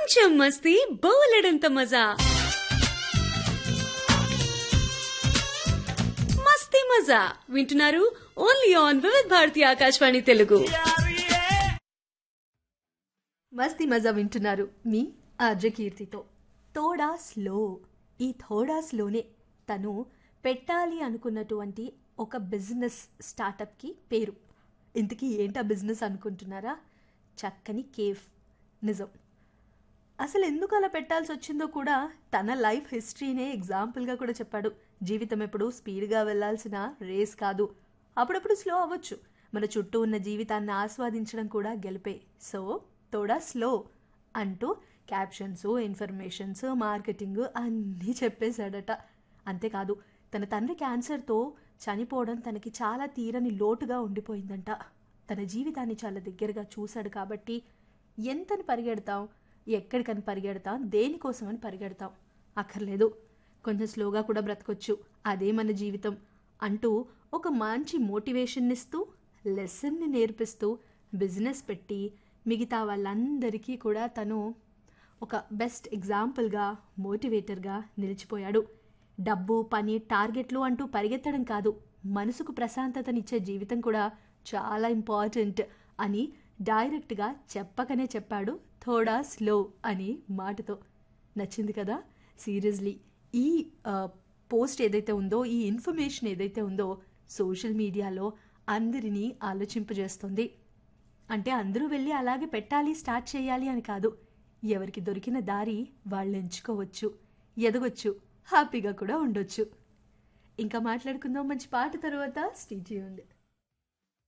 కొంచెం మస్తీ బోలెడంత మజా మస్తీ మజా వింటున్నారు ఓన్లీ ఆన్ వివిధ్ భారతి ఆకాశవాణి తెలుగు మస్తీ మజా వింటున్నారు మీ ఆర్జ కీర్తితో తోడా స్లో ఈ థోడా స్లోనే తను పెట్టాలి అనుకున్నటువంటి ఒక బిజినెస్ స్టార్టప్కి పేరు ఇంతకీ ఏంటా బిజినెస్ అనుకుంటున్నారా చక్కని కేఫ్ నిజం అసలు ఎందుకు అలా పెట్టాల్సి వచ్చిందో కూడా తన లైఫ్ హిస్టరీనే ఎగ్జాంపుల్గా కూడా చెప్పాడు జీవితం ఎప్పుడు స్పీడ్గా వెళ్ళాల్సిన రేస్ కాదు అప్పుడప్పుడు స్లో అవ్వచ్చు మన చుట్టూ ఉన్న జీవితాన్ని ఆస్వాదించడం కూడా గెలిపే సో తోడా స్లో అంటూ క్యాప్షన్స్ ఇన్ఫర్మేషన్స్ మార్కెటింగ్ అన్నీ చెప్పేశాడట అంతేకాదు తన తండ్రి క్యాన్సర్తో చనిపోవడం తనకి చాలా తీరని లోటుగా ఉండిపోయిందంట తన జీవితాన్ని చాలా దగ్గరగా చూశాడు కాబట్టి ఎంతని పరిగెడతాం ఎక్కడికని పరిగెడతాం దేనికోసమని పరిగెడతాం అక్కర్లేదు కొంచెం స్లోగా కూడా బ్రతకొచ్చు అదే మన జీవితం అంటూ ఒక మంచి మోటివేషన్ ఇస్తూ లెసన్ని నేర్పిస్తూ బిజినెస్ పెట్టి మిగతా వాళ్ళందరికీ కూడా తను ఒక బెస్ట్ ఎగ్జాంపుల్గా మోటివేటర్గా నిలిచిపోయాడు డబ్బు పని టార్గెట్లు అంటూ పరిగెత్తడం కాదు మనసుకు ప్రశాంతతనిచ్చే జీవితం కూడా చాలా ఇంపార్టెంట్ అని డైరెక్ట్గా చెప్పకనే చెప్పాడు థోడా స్లో అని మాటతో నచ్చింది కదా సీరియస్లీ ఈ పోస్ట్ ఏదైతే ఉందో ఈ ఇన్ఫర్మేషన్ ఏదైతే ఉందో సోషల్ మీడియాలో అందరినీ ఆలోచింపజేస్తుంది అంటే అందరూ వెళ్ళి అలాగే పెట్టాలి స్టార్ట్ చేయాలి అని కాదు ఎవరికి దొరికిన దారి వాళ్ళు ఎంచుకోవచ్చు ఎదగొచ్చు హ్యాపీగా కూడా ఉండొచ్చు ఇంకా మాట్లాడుకుందాం మంచి పాట తర్వాత స్టీచ్ ఉంది